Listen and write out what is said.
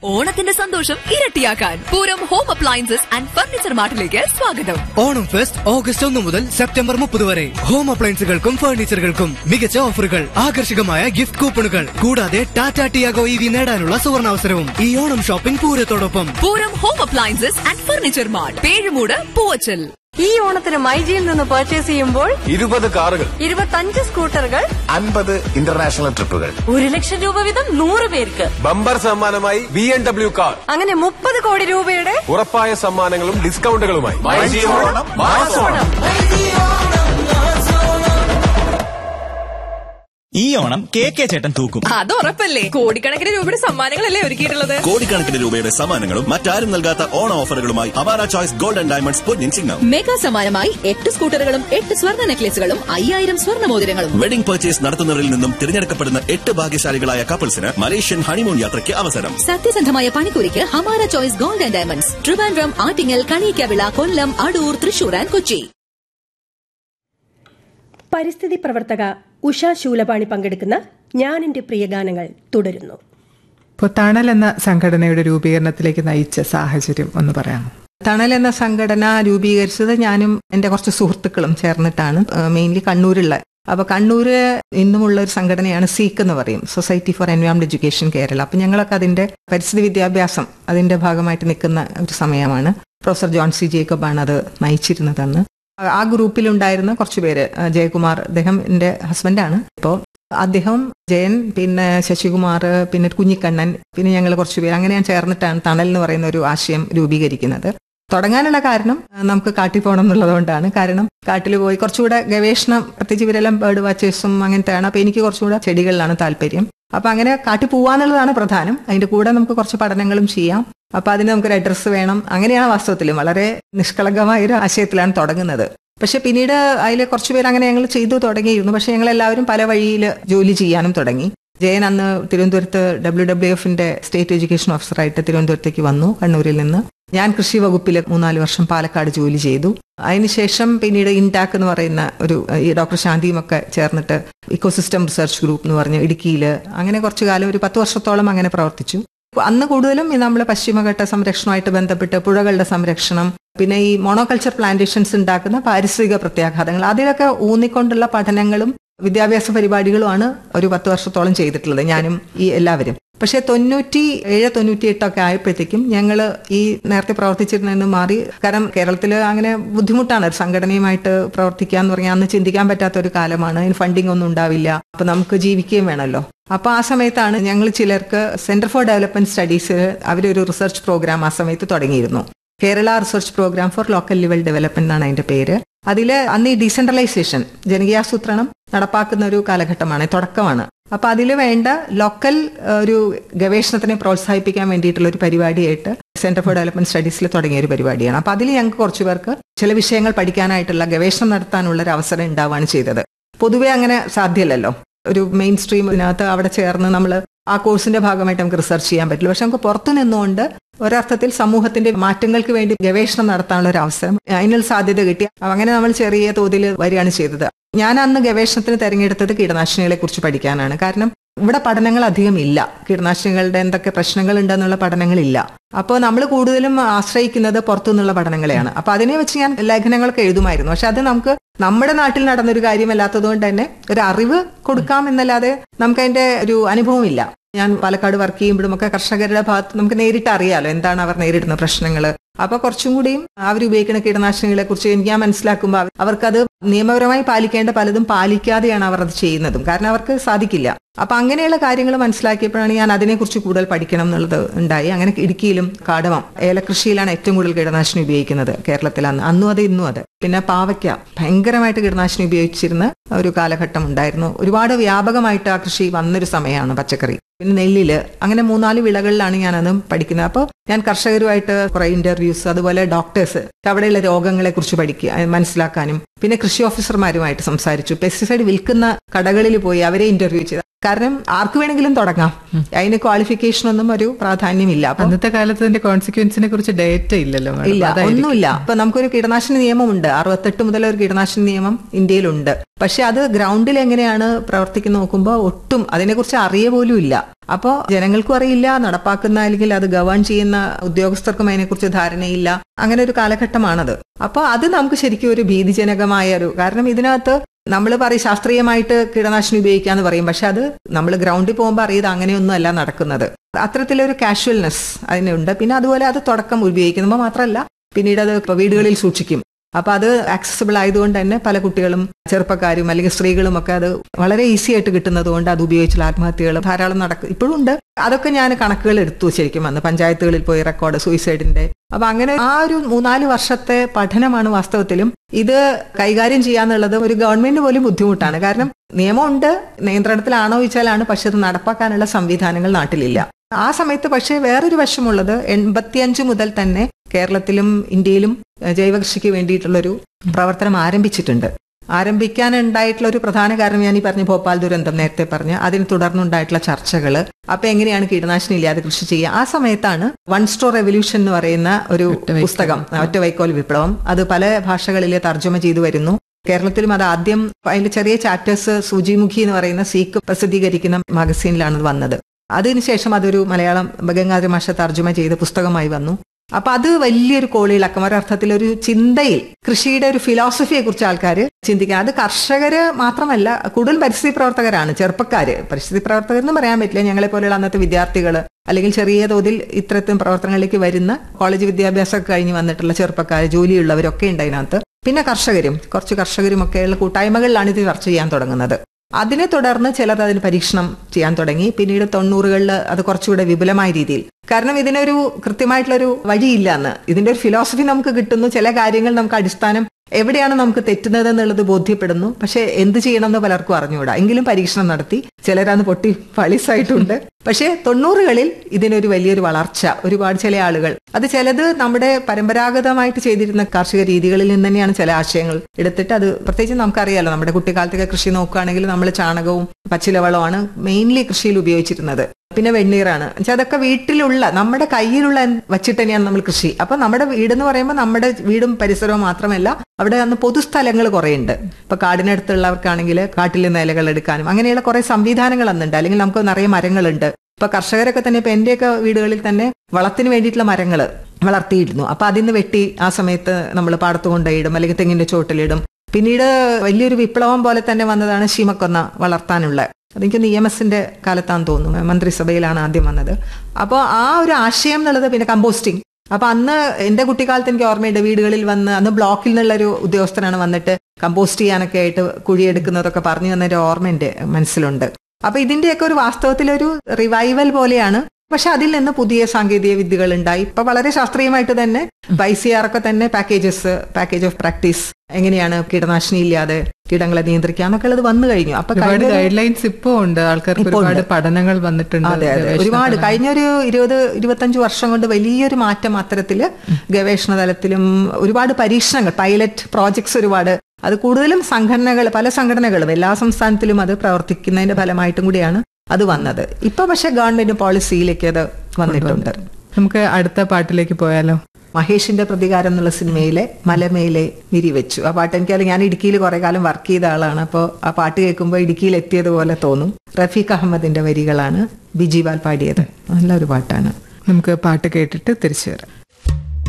ഓണത്തിന്റെ സന്തോഷം ഇരട്ടിയാക്കാൻ Pooram home appliances and furniture മാർട്ടിലേക്ക് സ്വാഗതം ഓണം ഫെസ്റ്റ് ഓഗസ്റ്റ് ഒന്ന് മുതൽ സെപ്റ്റംബർ മുപ്പത് വരെ ഹോം അപ്ലയൻസുകൾക്കും ഫർണിച്ചറുകൾക്കും മികച്ച ഓഫറുകൾ ആകർഷകമായ ഗിഫ്റ്റ് കൂപ്പണുകൾ കൂടാതെ ടാറ്റ ടിയാഗോ ഇ വി നേടാനുള്ള സുവർണാവസരവും ഈ ഓണം ഷോപ്പിംഗ് പൂരത്തോടൊപ്പം Pooram home appliances and furniture mart Pezhumoodu Poovachal ഈ ഓണത്തിന് മൈജിയിൽ നിന്ന് പർച്ചേസ് ചെയ്യുമ്പോൾ ഇരുപത് കാറുകൾ ഇരുപത്തഞ്ച് സ്കൂട്ടറുകൾ അൻപത് ഇന്റർനാഷണൽ ട്രിപ്പുകൾ ഒരു ലക്ഷം രൂപ വീതം നൂറ് പേർക്ക് ബമ്പർ സമ്മാനമായി ബി എം ഡബ്ല്യു കാർ അങ്ങനെ മുപ്പത് കോടി രൂപയുടെ ഉറപ്പായ സമ്മാനങ്ങളും ഡിസ്കൗണ്ടുകളുമായി ഓണം ഈ ഓണം കെ കെ ചേട്ടൻ തൂക്കും അത് ഉറപ്പല്ലേ കോടിക്കണക്കിന് രൂപയുടെ സമ്മാനങ്ങളല്ലേ ഒരുക്കിയിട്ടുള്ളത് കോടിക്കണക്കിന് രൂപയുടെ സമ്മാനങ്ങളും മറ്റാരും നൽകാത്ത ഓണ ഓഫറുകളുമായി Hamara choice gold and diamonds പൊന്നിൻ ചിങ്ങം മെഗാ സമ്മാനമായി എട്ട് സ്കൂട്ടറുകളും എട്ട് സ്വർണ്ണ നെക്ലേസുകളും അയ്യായിരം സ്വർണ്ണ മോതിരങ്ങളും വെഡിംഗ് പർച്ചേസ് നടത്തുന്നവരിൽ നിന്നും തിരഞ്ഞെടുക്കപ്പെടുന്ന എട്ട് ഭാഗ്യശാലികളായ കപ്പിൾസിന് മലേഷ്യൻ ഹണിമൂൺ യാത്രയ്ക്ക് അവസരം സത്യസന്ധമായ പണിക്കൂലിക്ക് Hamara choice gold and diamonds Trivandrum Attingal Kaniyikkavila Kollam Adoor Thrissur and Kochi പരിസ്ഥിതി പ്രവർത്തക ഉഷ ശൂലപാണി പങ്കെടുക്കുന്ന ഞാൻ എൻ്റെ പ്രിയഗാനങ്ങൾ തുടരുന്നു ഇപ്പോൾ തണൽ എന്ന സംഘടനയുടെ രൂപീകരണത്തിലേക്ക് നയിച്ച സാഹചര്യം ഒന്ന് പറയാമോ തണൽ എന്ന സംഘടന രൂപീകരിച്ചത് ഞാനും എൻ്റെ കുറച്ച് സുഹൃത്തുക്കളും ചേർന്നിട്ടാണ് മെയിൻലി കണ്ണൂരുള്ള അപ്പൊ കണ്ണൂര് ഇന്നുമുള്ള ഒരു സംഘടനയാണ് സീക്ക് എന്ന് പറയും society for environment education Kerala അപ്പൊ ഞങ്ങളൊക്കെ അതിന്റെ പരിസ്ഥിതി വിദ്യാഭ്യാസം അതിന്റെ ഭാഗമായിട്ട് നിൽക്കുന്ന ഒരു സമയമാണ് പ്രൊഫസർ ജോൺ സി ജേക്കബാണ് അത് നയിച്ചിരുന്നതെന്ന് ആ ഗ്രൂപ്പിലുണ്ടായിരുന്ന കുറച്ച് പേര് ആ, ജയകുമാർ അദ്ദേഹം എൻ്റെ ഹസ്ബൻഡാണ് ഇപ്പോൾ അദ്ദേഹം ജയൻ പിന്നെ ശശികുമാർ പിന്നെ കുഞ്ഞിക്കണ്ണൻ പിന്നെ ഞങ്ങൾ കുറച്ച് പേര് അങ്ങനെ ഞാൻ ചേർന്നിട്ടാണ് തണൽ എന്ന് പറയുന്ന ഒരു ആശയം രൂപീകരിക്കുന്നത് തുടങ്ങാനുള്ള കാരണം ആ, നമുക്ക് കാട്ടിൽ പോകണം എന്നുള്ളതുകൊണ്ടാണ് കാരണം കാട്ടിൽ പോയി കുറച്ചുകൂടെ ഗവേഷണം പ്രത്യേകിച്ച് ഇവരെല്ലാം ബേർഡ് വാച്ചേഴ്സും അങ്ങനത്തെയാണ് അപ്പൊ എനിക്ക് കുറച്ചുകൂടെ ചെടികളിലാണ് താല്പര്യം അപ്പൊ അങ്ങനെ കാട്ടിൽ പോവാന്നുള്ളതാണ് പ്രധാനം അതിന്റെ കൂടെ നമുക്ക് കുറച്ച് പഠനങ്ങളും ചെയ്യാം അപ്പൊ അതിന് നമുക്കൊരു അഡ്രസ്സ് വേണം അങ്ങനെയാണ് വാസ്തവത്തിൽ വളരെ നിഷ്കളങ്കമായ ഒരു ആശയത്തിലാണ് തുടങ്ങുന്നത് പക്ഷെ പിന്നീട് അതിൽ കുറച്ചുപേർ അങ്ങനെ ഞങ്ങൾ ചെയ്തു തുടങ്ങിയിരുന്നു പക്ഷെ ഞങ്ങൾ എല്ലാവരും പല വഴിയിൽ ജോലി ചെയ്യാനും തുടങ്ങി ജയൻ അന്ന് തിരുവനന്തപുരത്ത് ഡബ്ല്യു ഡബ്ല്യു എഫിന്റെ സ്റ്റേറ്റ് എഡ്യൂക്കേഷൻ ഓഫീസറായിട്ട് തിരുവനന്തപുരത്തേക്ക് വന്നു കണ്ണൂരിൽ നിന്ന് ഞാൻ കൃഷി വകുപ്പിൽ മൂന്നാല് വർഷം പാലക്കാട് ജോലി ചെയ്തു അതിനുശേഷം പിന്നീട് ഇൻടാക്ക് എന്ന് പറയുന്ന ഒരു ഈ ഡോക്ടർ ശാന്തിയും ഒക്കെ ചേർന്നിട്ട് ഇക്കോസിസ്റ്റം റിസർച്ച് ഗ്രൂപ്പ് എന്ന് പറഞ്ഞ് ഇടുക്കിയിൽ അങ്ങനെ കുറച്ചു കാലം ഒരു പത്ത് വർഷത്തോളം അങ്ങനെ പ്രവർത്തിച്ചു അന്ന് കൂടുതലും നമ്മൾ പശ്ചിമഘട്ട സംരക്ഷണമായിട്ട് ബന്ധപ്പെട്ട് പുഴകളുടെ സംരക്ഷണം പിന്നെ ഈ മോണോകൾച്ചർ പ്ലാന്റേഷൻസ് ഉണ്ടാക്കുന്ന പാരിസ്ഥിതിക പ്രത്യാഘാതങ്ങൾ അതിലൊക്കെ ഊന്നിക്കൊണ്ടുള്ള പഠനങ്ങളും വിദ്യാഭ്യാസ പരിപാടികളുമാണ് ഒരു പത്ത് വർഷത്തോളം ചെയ്തിട്ടുള്ളത് ഞാനും ഈ എല്ലാവരും പക്ഷെ തൊണ്ണൂറ്റി ഏഴ് തൊണ്ണൂറ്റി എട്ടൊക്കെ ആയപ്പോഴത്തേക്കും ഞങ്ങൾ ഈ നേരത്തെ പ്രവർത്തിച്ചിരുന്നതെന്ന് മാറി കാരണം കേരളത്തിൽ അങ്ങനെ ബുദ്ധിമുട്ടാണ് ഒരു സംഘടനയുമായിട്ട് പ്രവർത്തിക്കുക എന്ന് പറഞ്ഞാൽ അന്ന് ചിന്തിക്കാൻ പറ്റാത്ത ഒരു കാലമാണ് അതിന് ഫണ്ടിങ് ഒന്നും ഉണ്ടാവില്ല അപ്പൊ നമുക്ക് ജീവിക്കുകയും വേണമല്ലോ അപ്പൊ ആ സമയത്താണ് ഞങ്ങൾ ചിലർക്ക് സെന്റർ ഫോർ ഡെവലപ്മെന്റ് സ്റ്റഡീസ് അവരൊരു റിസർച്ച് പ്രോഗ്രാം ആ സമയത്ത് തുടങ്ങിയിരുന്നു Kerala research programme for local level development എന്നാണ് അതിന്റെ പേര് അതിൽ അന്ന് ഈ ഡീസെൻട്രലൈസേഷൻ ജനകീയാസൂത്രണം നടപ്പാക്കുന്ന ഒരു കാലഘട്ടമാണ് തുടക്കമാണ് അപ്പൊ അതിൽ വേണ്ട ലോക്കൽ ഏഹ്, ഒരു ഗവേഷണത്തിനെ പ്രോത്സാഹിപ്പിക്കാൻ വേണ്ടിയിട്ടുള്ള ഒരു പരിപാടിയായിട്ട് സെന്റർ ഫോർ ഡെവലപ്മെന്റ് സ്റ്റഡീസിൽ തുടങ്ങിയ ഒരു പരിപാടിയാണ് അപ്പൊ അതിൽ ഞങ്ങൾക്ക് കുറച്ചു പേർക്ക് ചില വിഷയങ്ങൾ പഠിക്കാനായിട്ടുള്ള ഗവേഷണം നടത്താനുള്ള ഒരു അവസരം ഉണ്ടാവുകയാണ് ചെയ്തത് പൊതുവെ അങ്ങനെ സാധ്യമല്ലല്ലോ ഒരു മെയിൻ സ്ട്രീം ഇതിനകത്ത് അവിടെ ചേർന്ന് നമ്മൾ ആ കോഴ്സിന്റെ ഭാഗമായിട്ട് നമുക്ക് റിസർച്ച് ചെയ്യാൻ പറ്റില്ല പക്ഷെ നമുക്ക് പുറത്തു നിന്നുകൊണ്ട് ഒരർത്ഥത്തിൽ സമൂഹത്തിന്റെ മാറ്റങ്ങൾക്ക് വേണ്ടി ഗവേഷണം നടത്താനുള്ള ഒരു അവസരം അതിനുള്ള സാധ്യത കിട്ടി അങ്ങനെ നമ്മൾ ചെറിയ തോതിൽ വരികയാണ് ചെയ്തത് ഞാൻ അന്ന് ഗവേഷണത്തിന് തെരഞ്ഞെടുത്തത് കീടനാശിനികളെ കുറിച്ച് പഠിക്കാനാണ് കാരണം ഇവിടെ പഠനങ്ങൾ അധികം ഇല്ല കീടനാശിനികളുടെ എന്തൊക്കെ പ്രശ്നങ്ങൾ ഉണ്ടെന്നുള്ള പഠനങ്ങളില്ല അപ്പോൾ നമ്മൾ കൂടുതലും ആശ്രയിക്കുന്നത് പുറത്തുനിന്നുള്ള പഠനങ്ങളെയാണ് അപ്പൊ അതിനെ വെച്ച് ഞാൻ ലേഖനങ്ങളൊക്കെ എഴുതുമായിരുന്നു പക്ഷെ അത് നമുക്ക് നമ്മുടെ നാട്ടിൽ നടന്നൊരു കാര്യമല്ലാത്തതുകൊണ്ട് തന്നെ ഒരു അറിവ് കൊടുക്കാം എന്നല്ലാതെ നമുക്ക് അതിന്റെ ഒരു അനുഭവമില്ല ഞാൻ പാലക്കാട് വർക്ക് ചെയ്യുമ്പോഴും ഒക്കെ കർഷകരുടെ ഭാഗത്ത് നമുക്ക് നേരിട്ട് അറിയാലോ എന്താണ് അവർ നേരിടുന്ന പ്രശ്നങ്ങൾ അപ്പൊ കുറച്ചും കൂടിയും അവർ ഉപയോഗിക്കുന്ന കീടനാശിനികളെ കുറിച്ച് എനിക്ക് ഞാൻ മനസ്സിലാക്കുമ്പോൾ അവ- അവർക്കത് നിയമപരമായി പാലിക്കേണ്ട പലതും പാലിക്കാതെയാണ് അവർ അത് ചെയ്യുന്നതും കാരണം അവർക്ക് സാധിക്കില്ല അപ്പൊ അങ്ങനെയുള്ള കാര്യങ്ങൾ മനസ്സിലാക്കിയപ്പോഴാണ് ഞാൻ അതിനെക്കുറിച്ച് കൂടുതൽ പഠിക്കണം എന്നുള്ളത് ഉണ്ടായി അങ്ങനെ ഇടുക്കിയിലും കാടമം ഏലകൃഷിയിലാണ് ഏറ്റവും കൂടുതൽ കീടനാശിനി ഉപയോഗിക്കുന്നത് കേരളത്തിൽ അന്ന് അന്നും അത് ഇന്നും അത് പിന്നെ പാവയ്ക്ക ഭയങ്കരമായിട്ട് കീടനാശിനി ഉപയോഗിച്ചിരുന്ന ഒരു കാലഘട്ടം ഉണ്ടായിരുന്നു ഒരുപാട് വ്യാപകമായിട്ട് ആ കൃഷി വന്നൊരു സമയമാണ് പച്ചക്കറി പിന്നെ നെല്ലില് അങ്ങനെ മൂന്നാല് വിളകളിലാണ് ഞാനത് പഠിക്കുന്നത് അപ്പോൾ ഞാൻ കർഷകരുമായിട്ട് കുറെ ഇന്റർവ്യൂസ് അതുപോലെ ഡോക്ടേഴ്സ് അവിടെയുള്ള രോഗങ്ങളെ കുറിച്ച് പഠിക്കുക അത് മനസ്സിലാക്കാനും പിന്നെ കൃഷി ഓഫീസർമാരുമായിട്ട് സംസാരിച്ചു പെസ്റ്റിസൈഡ് വിൽക്കുന്ന കടകളിൽ പോയി അവരെ ഇന്റർവ്യൂ ചെയ്തു കാരണം ആർക്ക് വേണമെങ്കിലും തുടങ്ങാം അതിന് ക്വാളിഫിക്കേഷൻ ഒന്നും ഒരു പ്രാധാന്യമില്ല അപ്പൊ അന്നത്തെ കാലത്ത് അതിന്റെ കോൺസിക്വൻസിനെ കുറിച്ച് ഡേറ്റ ഇല്ലല്ലോ madam. ഇല്ല അതായിരിക്കും. ഒന്നുമില്ല ഇപ്പൊ നമുക്കൊരു കീടനാശിനി നിയമമുണ്ട് അറുപത്തെട്ട് മുതൽ ഒരു കീടനാശിനി നിയമം ഇന്ത്യയിലുണ്ട് പക്ഷെ അത് ഗ്രൗണ്ടിൽ എങ്ങനെയാണ് പ്രവർത്തിക്കുന്ന നോക്കുമ്പോൾ ഒട്ടും അതിനെക്കുറിച്ച് അറിയ പോലും ഇല്ല അപ്പോൾ ജനങ്ങൾക്കും അറിയില്ല നടപ്പാക്കുന്ന അല്ലെങ്കിൽ അത് ഗവേൺ ചെയ്യുന്ന ഉദ്യോഗസ്ഥർക്കും അതിനെക്കുറിച്ച് ധാരണയില്ല അങ്ങനെ ഒരു കാലഘട്ടമാണത് അപ്പോൾ അത് നമുക്ക് ശരിക്കും ഒരു ഭീതിജനകമായ ഒരു കാരണം ഇതിനകത്ത് നമ്മൾ പറയും ശാസ്ത്രീയമായിട്ട് കീടനാശിനി ഉപയോഗിക്കാന്ന് പറയും പക്ഷെ അത് നമ്മൾ ഗ്രൗണ്ടിൽ പോകുമ്പോൾ അറിയത് അങ്ങനെയൊന്നും അല്ല നടക്കുന്നത് അത്തരത്തിലൊരു കാഷ്വൽനെസ് അതിനുണ്ട് പിന്നെ അതുപോലെ അത് തുടക്കം ഉപയോഗിക്കുമ്പോൾ മാത്രമല്ല പിന്നീട് അത് ഇപ്പൊ വീടുകളിൽ സൂക്ഷിക്കും അപ്പൊ അത് ആക്സസിബിൾ ആയതുകൊണ്ട് തന്നെ പല കുട്ടികളും ചെറുപ്പക്കാരും അല്ലെങ്കിൽ സ്ത്രീകളും ഒക്കെ അത് വളരെ ഈസി ആയിട്ട് കിട്ടുന്നത് കൊണ്ട് അത് ഉപയോഗിച്ചുള്ള ആത്മഹത്യകൾ ധാരാളം നടക്കും ഇപ്പോഴും ഉണ്ട് അതൊക്കെ ഞാൻ കണക്കുകൾ എടുത്തു ശരിക്കും വന്ന് പഞ്ചായത്തുകളിൽ പോയി റെക്കോർഡ് സൂയിസൈഡിന്റെ അപ്പൊ അങ്ങനെ ആ ഒരു മൂന്നാല് വർഷത്തെ പഠനമാണ് വാസ്തവത്തിലും ഇത് കൈകാര്യം ചെയ്യാന്നുള്ളത് ഒരു ഗവൺമെന്റ് പോലും ബുദ്ധിമുട്ടാണ് കാരണം നിയമമുണ്ട് നിയന്ത്രണത്തിലാണോ ചോദിച്ചാലാണ് പക്ഷെ അത് നടപ്പാക്കാനുള്ള സംവിധാനങ്ങൾ നാട്ടിലില്ല ആ സമയത്ത് പക്ഷേ വേറൊരു വശമുള്ളത് എൺപത്തിയഞ്ച് മുതൽ തന്നെ കേരളത്തിലും ഇന്ത്യയിലും ഏഹ്, ജൈവകൃഷിക്ക് വേണ്ടിയിട്ടുള്ളൊരു പ്രവർത്തനം ആരംഭിച്ചിട്ടുണ്ട് ആരംഭിക്കാനുണ്ടായിട്ടുള്ള ഒരു പ്രധാന കാരണം ഞാൻ ഈ പറഞ്ഞ ഭോപ്പാൽ ദുരന്തം നേരത്തെ പറഞ്ഞ അതിന് തുടർന്നുണ്ടായിട്ടുള്ള ചർച്ചകൾ അപ്പൊ എങ്ങനെയാണ് കീടനാശിനി ഇല്ലാതെ കൃഷി ചെയ്യുക ആ സമയത്താണ് വൺ സ്റ്റോർ റെവല്യൂഷൻ എന്ന് പറയുന്ന ഒരു പുസ്തകം ഒറ്റ വൈക്കോൽ വിപ്ലവം അത് പല ഭാഷകളിൽ തർജ്ജമ ചെയ്തു വരുന്നു കേരളത്തിലും അത് ആദ്യം അതിന്റെ ചെറിയ ചാപ്റ്റേഴ്സ് സൂചിമുഖി എന്ന് പറയുന്ന സീക്ക് പ്രസിദ്ധീകരിക്കുന്ന മാഗസീനിലാണ് അത് വന്നത് അതിനുശേഷം അതൊരു മലയാളം ഗംഗാധര മാഷ തർജ്ജമ ചെയ്ത പുസ്തകമായി വന്നു അപ്പൊ അത് വലിയൊരു കോളിളക്കം ഒരർത്ഥത്തിൽ ഒരു ചിന്തയിൽ കൃഷിയുടെ ഒരു ഫിലോസഫിയെ കുറിച്ച് ആൾക്കാർ ചിന്തിക്കുക അത് കർഷകര് മാത്രമല്ല കൂടുതൽ പരിസ്ഥിതി പ്രവർത്തകരാണ് ചെറുപ്പക്കാര് പരിസ്ഥിതി പ്രവർത്തകർ എന്ന് പറയാൻ പറ്റില്ല ഞങ്ങളെ പോലെയുള്ള അന്നത്തെ വിദ്യാർത്ഥികൾ അല്ലെങ്കിൽ ചെറിയ തോതിൽ ഇത്തരത്തിൽ പ്രവർത്തനങ്ങളിലേക്ക് വരുന്ന കോളേജ് വിദ്യാഭ്യാസമൊക്കെ കഴിഞ്ഞ് വന്നിട്ടുള്ള ചെറുപ്പക്കാർ ജോലിയുള്ളവരൊക്കെ ഉണ്ട് അതിനകത്ത് പിന്നെ കർഷകരും കുറച്ച് കർഷകരും ഒക്കെയുള്ള കൂട്ടായ്മകളിലാണ് ഇത് ചർച്ച ചെയ്യാൻ തുടങ്ങുന്നത് അതിനെ തുടർന്ന് ചിലർ അതിന് പരീക്ഷണം ചെയ്യാൻ തുടങ്ങി പിന്നീട് തൊണ്ണൂറുകളിൽ അത് കുറച്ചുകൂടെ വിപുലമായ രീതിയിൽ കാരണം ഇതിനൊരു കൃത്യമായിട്ടുള്ളൊരു വഴിയില്ല എന്ന് ഇതിന്റെ ഒരു ഫിലോസഫി നമുക്ക് കിട്ടുന്നു ചില കാര്യങ്ങൾ നമുക്ക് അടിസ്ഥാനം എവിടെയാണ് നമുക്ക് തെറ്റുന്നത് എന്നുള്ളത് ബോധ്യപ്പെടുന്നു പക്ഷെ എന്ത് ചെയ്യണമെന്ന് പലർക്കും അറിഞ്ഞുകൂടാ എങ്കിലും പരീക്ഷണം നടത്തി ചിലരന്ന് പൊട്ടി പളിസായിട്ടുണ്ട് പക്ഷേ തൊണ്ണൂറുകളിൽ ഇതിനൊരു വലിയൊരു വളർച്ച ഒരുപാട് ചില ആളുകൾ അത് ചിലത് നമ്മുടെ പരമ്പരാഗതമായിട്ട് ചെയ്തിരുന്ന കാർഷിക രീതികളിൽ നിന്ന് തന്നെയാണ് ചില ആശയങ്ങൾ എടുത്തിട്ട് അത് പ്രത്യേകിച്ച് നമുക്കറിയാലോ നമ്മുടെ കുട്ടിക്കാലത്തൊക്കെ കൃഷി നോക്കുകയാണെങ്കിൽ നമ്മൾ ചാണകവും പച്ചിലവളമാണ് മെയിൻലി കൃഷിയിൽ ഉപയോഗിച്ചിരുന്നത് പിന്നെ വെണ്ണീറാണ് എന്നുവെച്ചാൽ അതൊക്കെ വീട്ടിലുള്ള നമ്മുടെ കയ്യിലുള്ള വച്ചിട്ട് തന്നെയാണ് നമ്മൾ കൃഷി അപ്പൊ നമ്മുടെ വീടെന്ന് പറയുമ്പോൾ നമ്മുടെ വീടും പരിസരവും മാത്രമല്ല അവിടെ അന്ന് പൊതുസ്ഥലങ്ങൾ കുറെ ഉണ്ട് ഇപ്പൊ കാടിനടുത്തുള്ളവർക്കാണെങ്കിൽ കാട്ടിൽ നിന്ന് ഇലകൾ എടുക്കാനും അങ്ങനെയുള്ള കുറെ സംവിധാനങ്ങൾ അന്നുണ്ട് അല്ലെങ്കിൽ നമുക്ക് നിറയെ മരങ്ങളുണ്ട് ഇപ്പൊ കർഷകരൊക്കെ തന്നെ ഇപ്പൊ എന്റെയൊക്കെ വീടുകളിൽ തന്നെ വളത്തിന് വേണ്ടിയിട്ടുള്ള മരങ്ങൾ വളർത്തിയിരുന്നു അപ്പൊ അതിന്ന് വെട്ടി ആ സമയത്ത് നമ്മൾ പാടത്ത് കൊണ്ടുപോയിടും അല്ലെങ്കിൽ തെങ്ങിന്റെ ചോട്ടിലിടും പിന്നീട് വലിയൊരു വിപ്ലവം പോലെ തന്നെ വന്നതാണ് ശീമക്കൊന്ന വളർത്താനുള്ള അതെനിക്ക് നിയമസിന്റെ കാലത്താന്ന് തോന്നുന്നു മന്ത്രിസഭയിലാണ് ആദ്യം വന്നത് അപ്പോൾ ആ ഒരു ആശയം എന്നുള്ളത് പിന്നെ കമ്പോസ്റ്റിംഗ് അപ്പൊ അന്ന് എന്റെ കുട്ടിക്കാലത്ത് എനിക്ക് ഓർമ്മയുണ്ട് വീടുകളിൽ വന്ന് അന്ന് ബ്ലോക്കിൽ നിന്നുള്ള ഒരു ഉദ്യോഗസ്ഥനാണ് വന്നിട്ട് കമ്പോസ്റ്റ് ചെയ്യാനൊക്കെ ആയിട്ട് കുഴിയെടുക്കുന്നതൊക്കെ പറഞ്ഞു തന്ന ഒരു ഓർമ്മ എന്റെ മനസ്സിലുണ്ട് അപ്പൊ ഇതിന്റെയൊക്കെ ഒരു വാസ്തവത്തിലൊരു റിവൈവൽ പോലെയാണ് പക്ഷെ അതിൽ നിന്ന് പുതിയ സാങ്കേതിക വിദ്യകൾ ഉണ്ടായി ഇപ്പൊ വളരെ ശാസ്ത്രീയമായിട്ട് തന്നെ ബൈ സി ആർ ഒക്കെ തന്നെ പാക്കേജസ് പാക്കേജ് ഓഫ് പ്രാക്ടീസ് എങ്ങനെയാണ് കീടനാശിനി ഇല്ലാതെ കീടങ്ങളെ നിയന്ത്രിക്കാന്നൊക്കെ ഉള്ളത് വന്നു കഴിഞ്ഞു അപ്പൊ ഒരുപാട് കഴിഞ്ഞ ഒരു- ഗൈഡ് ലൈൻസ് ഇപ്പോ ഉണ്ട് ആൾക്കാർക്ക് ഇപ്പോ ഒരുപാട് ഉണ്ട്. പഠനങ്ങൾ വന്നിട്ടുണ്ട് അതെ അതെ ഗവേഷണ ഒരുപാട് പഠനങ്ങൾ. കഴിഞ്ഞൊരു ഇരുപത് ഇരുപത്തഞ്ച് വർഷം കൊണ്ട് വലിയൊരു മാറ്റം അത്തരത്തില് ഗവേഷണ തലത്തിലും ഒരുപാട് പരീക്ഷണങ്ങൾ പൈലറ്റ് പ്രോജക്ട്സ് ഒരുപാട് അത് കൂടുതലും സംഘടനകൾ പല സംഘടനകളും എല്ലാ സംസ്ഥാനത്തിലും അത് പ്രവർത്തിക്കുന്നതിന്റെ ഫലമായിട്ടും കൂടിയാണ് അത് വന്നത് ഇപ്പൊ പക്ഷെ ഗവൺമെന്റ് പോളിസിയിലേക്ക് അത് വന്നിട്ടുണ്ട് നമുക്ക് അടുത്ത പാട്ടിലേക്ക് പോയാലോ മഹേഷിന്റെ പ്രതികാരം എന്നുള്ള സിനിമയിലെ മലമേലെ വിരിവെച്ചു ആ പാട്ട് എനിക്കറിയാം ഞാൻ ഇടുക്കിയിൽ കുറെ കാലം വർക്ക് ചെയ്ത ആളാണ് അപ്പോൾ ആ പാട്ട് കേൾക്കുമ്പോൾ ഇടുക്കിയിൽ എത്തിയതുപോലെ തോന്നും റഫീഖ് അഹമ്മദിന്റെ വരികളാണ് ബിജിപാൽ പാടിയത് നല്ലൊരു പാട്ടാണ് നമുക്ക് പാട്ട് കേട്ടിട്ട് തിരിച്ചു വരാം